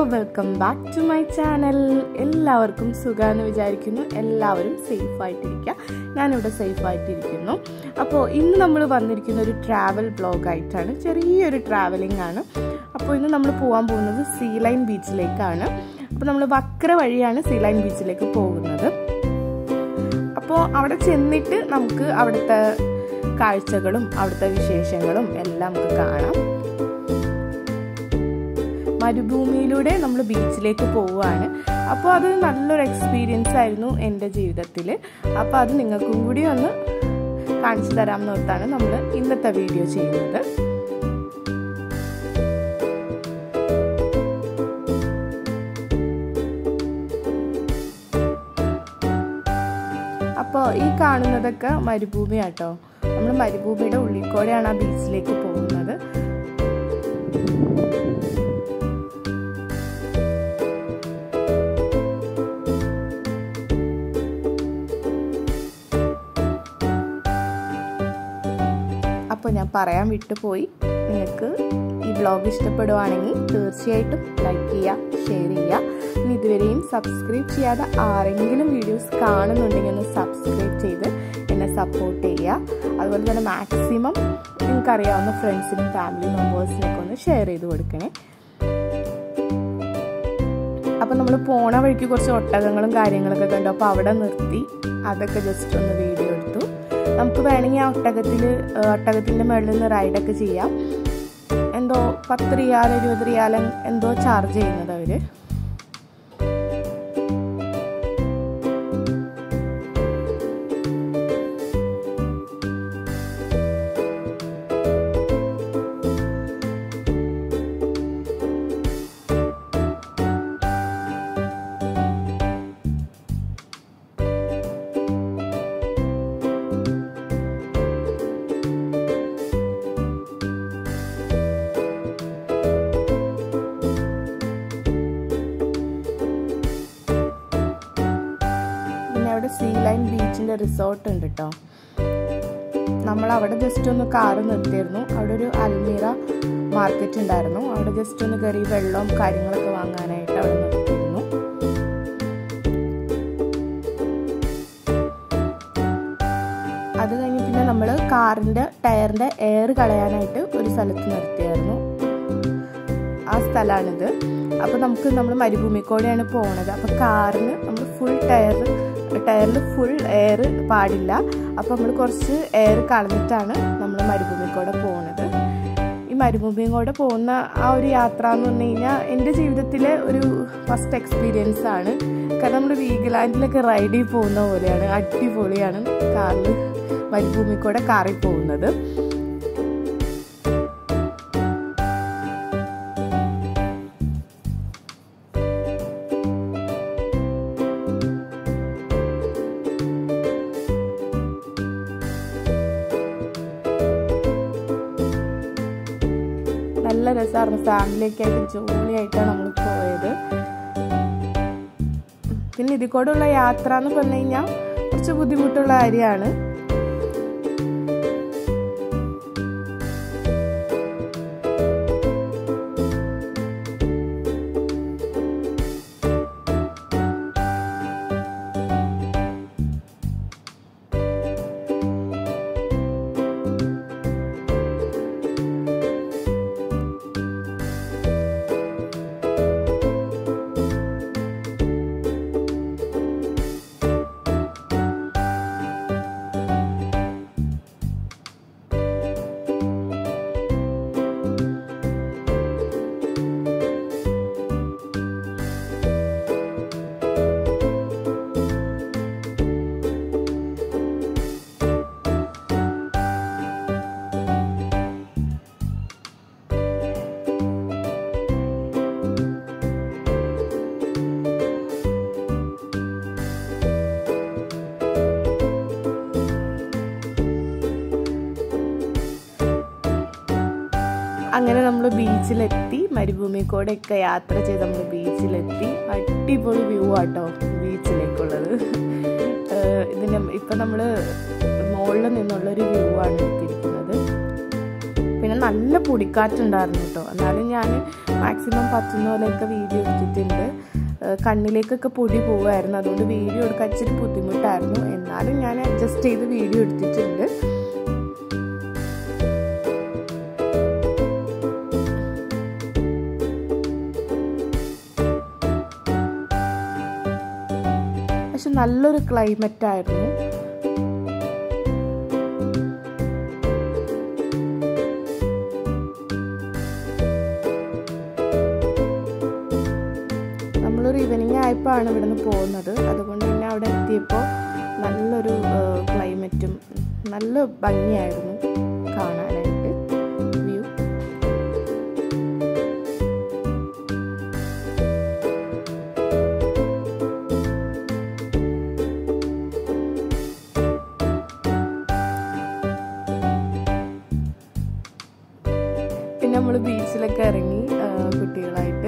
welcome back to my channel എല്ലാവർക്കും സുഖമെന്ന് വിചാരിക്കുന്നു എല്ലാവരും സേഫ് ആയിട്ടിരിക്കുക ഞാനിവിടെ സേഫ് ആയിട്ടിരിക്കുന്നു അപ്പോൾ ഇന്ന് നമ്മൾ വന്നിരിക്കുന്ന ഒരു ട്രാവൽ ബ്ലോഗായിട്ടാണ് ചെറിയൊരു ട്രാവലിംഗ് ആണ് അപ്പോൾ ഇന്ന് നമ്മൾ പോകാൻ പോകുന്നത് സീ ലൈൻ ബീച്ചിലേക്കാണ് അപ്പോൾ നമ്മൾ വക്ര വഴിയാണ് സീ ലൈൻ ബീച്ചിലേക്ക് പോകുന്നത് അപ്പോൾ അവിടെ ചെന്നിട്ട് നമുക്ക് അവിടുത്തെ കാഴ്ചകളും അവിടുത്തെ വിശേഷങ്ങളും എല്ലാം നമുക്ക് കാണാം മരുഭൂമിയിലൂടെ നമ്മൾ ബീച്ചിലേക്ക് പോവുകയാണ് അപ്പോൾ അത് നല്ലൊരു എക്സ്പീരിയൻസ് ആയിരുന്നു എൻ്റെ ജീവിതത്തിൽ അപ്പോൾ അത് നിങ്ങൾക്കും കൂടി ഒന്ന് കാണിച്ചു തരാം എന്നോർത്താണ് നമ്മൾ ഇന്നത്തെ വീഡിയോ ചെയ്യുന്നത് അപ്പോൾ ഈ കാണുന്നതൊക്കെ മരുഭൂമി ആട്ടോ നമ്മൾ മരുഭൂമിയുടെ ഉള്ളിൽ കൂടെയാണ് ആ ബീച്ചിലേക്ക് പോകുന്നത് അപ്പോൾ ഞാൻ പറയാൻ വിട്ടുപോയി നിങ്ങൾക്ക് ഈ വ്ലോഗ് ഇഷ്ടപ്പെടുവാണെങ്കിൽ തീർച്ചയായിട്ടും ലൈക്ക് ചെയ്യുക ഷെയർ ചെയ്യുക ഇനി ഇതുവരെയും സബ്സ്ക്രൈബ് ചെയ്യാതെ ആരെങ്കിലും വീഡിയോസ് കാണുന്നുണ്ടെങ്കിൽ ഒന്ന് സബ്സ്ക്രൈബ് ചെയ്ത് എന്നെ സപ്പോർട്ട് ചെയ്യുക അതുപോലെ തന്നെ മാക്സിമം നിങ്ങൾക്കറിയാവുന്ന ഫ്രണ്ട്സിനും ഫാമിലി മെമ്പേഴ്സിനൊക്കെ ഒന്ന് ഷെയർ ചെയ്ത് കൊടുക്കണേ അപ്പം നമ്മൾ പോണ വഴിക്ക് കുറച്ച് ഒട്ടകങ്ങളും കാര്യങ്ങളൊക്കെ കണ്ടു അപ്പോൾ അവിടെ നിർത്തി അതൊക്കെ ജസ്റ്റ് ഒന്ന് വീഡിയോ എടുത്തു നമുക്ക് വേണമെങ്കിൽ ആ ഒട്ടകത്തിൽ ഒട്ടകത്തിൻ്റെ മുകളിൽ നിന്ന് റൈഡൊക്കെ ചെയ്യാം എന്തോ പത്ത് റിയാൽ ഇരുപത് റിയാൽ എന്തോ ചാർജ് ചെയ്യുന്നത് അവർ പിന്നെ അവിടെ സീ ലൈൻ ബീച്ചിൻ്റെ റിസോർട്ട് ഉണ്ട് കേട്ടോ നമ്മൾ അവിടെ ജസ്റ്റ് ഒന്ന് കാറ് നിർത്തിയിരുന്നു അവിടെ ഒരു അൽമീറ മാർക്കറ്റ് ഉണ്ടായിരുന്നു അവിടെ ജസ്റ്റ് ഒന്ന് കയറി വെള്ളവും കാര്യങ്ങളൊക്കെ വാങ്ങാനായിട്ട് അവിടെ നിർത്തിയിരുന്നു അത് കഴിഞ്ഞ് പിന്നെ നമ്മൾ കാറിൻ്റെ ടയറിൻ്റെ എയർ കളയാനായിട്ട് ഒരു സ്ഥലത്ത് നിർത്തിയായിരുന്നു ആ സ്ഥലമാണിത് അപ്പോൾ നമുക്ക് നമ്മൾ മരുഭൂമിക്കോടെയാണ് പോണത് അപ്പോൾ കാറിന് നമ്മൾ ഫുൾ ടയർ ടയറിൽ ഫുൾ എയർ പാടില്ല അപ്പോൾ നമ്മൾ കുറച്ച് എയർ കളഞ്ഞിട്ടാണ് നമ്മൾ മരുഭൂമിക്കോടെ പോകുന്നത് ഈ മരുഭൂമിയും കൂടെ പോകുന്ന ആ ഒരു യാത്ര എന്ന് പറഞ്ഞു കഴിഞ്ഞാൽ എൻ്റെ ജീവിതത്തിലെ ഒരു ഫസ്റ്റ് എക്സ്പീരിയൻസ് ആണ് കാരണം നമ്മൾ വീഗലാൻഡിലൊക്കെ റൈഡ് ചെയ്ത് പോകുന്ന പോലെയാണ് അടിപൊളിയാണ് കാറിൽ മരുഭൂമിക്കൂടെ കാറിൽ പോകുന്നത് നല്ല രസമായിരുന്നു ഫാമിലിയൊക്കെ ആയിട്ട് ജോളിയായിട്ടാണ് നമ്മൾ പോയത് പിന്നെ ഇതിൽ കൂടെയുള്ള യാത്ര എന്ന് പറഞ്ഞു കഴിഞ്ഞാൽ കുറച്ച് ബുദ്ധിമുട്ടുള്ള കാര്യമാണ് അങ്ങനെ നമ്മൾ ബീച്ചിലെത്തി മരുഭൂമി കൂടെ ഒക്കെ യാത്ര ചെയ്ത് നമ്മൾ ബീച്ചിലെത്തി അടിപൊളി വ്യൂ ആട്ടോ ബീച്ചിലേക്കുള്ളത് ഇതിൻ്റെ ഇപ്പം നമ്മൾ മുകളിൽ നിന്നുള്ളൊരു വ്യൂ ആണ് എടുത്തിരിക്കുന്നത് പിന്നെ നല്ല പൊടിക്കാറ്റുണ്ടായിരുന്നു കേട്ടോ എന്നാലും ഞാൻ മാക്സിമം പറ്റുന്ന പോലെയൊക്കെ വീഡിയോ എടുത്തിട്ടുണ്ട് കണ്ണിലേക്കൊക്കെ പൊടി പോവുമായിരുന്നു അതുകൊണ്ട് വീഡിയോ എടുക്കാൻ ഇച്ചിരി ബുദ്ധിമുട്ടായിരുന്നു എന്നാലും ഞാൻ അഡ്ജസ്റ്റ് ചെയ്ത് വീഡിയോ എടുത്തിട്ടുണ്ട് പക്ഷെ നല്ലൊരു ക്ലൈമറ്റ് ആയിരുന്നു നമ്മളൊരു ഈവനിങ് ആയപ്പോഴാണ് ഇവിടെ നിന്ന് പോകുന്നത് അതുകൊണ്ട് തന്നെ അവിടെ എത്തിയപ്പോൾ നല്ലൊരു ക്ലൈമറ്റും നല്ല ഭംഗിയായിരുന്നു കാണാനായിട്ട് വ്യൂ പിന്നെ നമ്മൾ ബീച്ചിലൊക്കെ ഇറങ്ങി കുട്ടികളായിട്ട്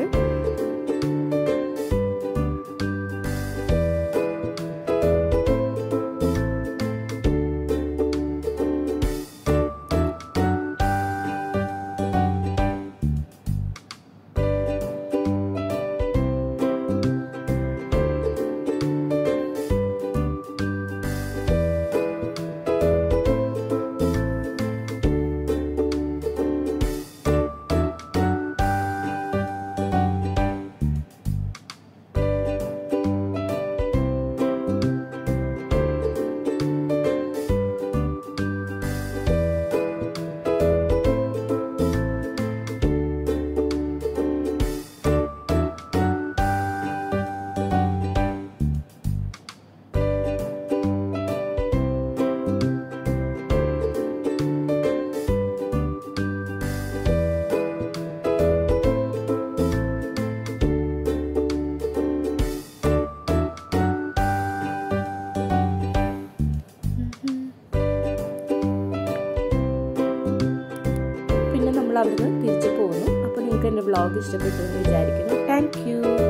പിന്നെ നമ്മൾ അവിടുന്ന് തിരിച്ചു പോകുന്നു അപ്പോൾ നിങ്ങൾക്ക് എൻ്റെ വ്ളോഗ് ഇഷ്ടപ്പെട്ടു എന്ന് വിചാരിക്കുന്നു താങ്ക്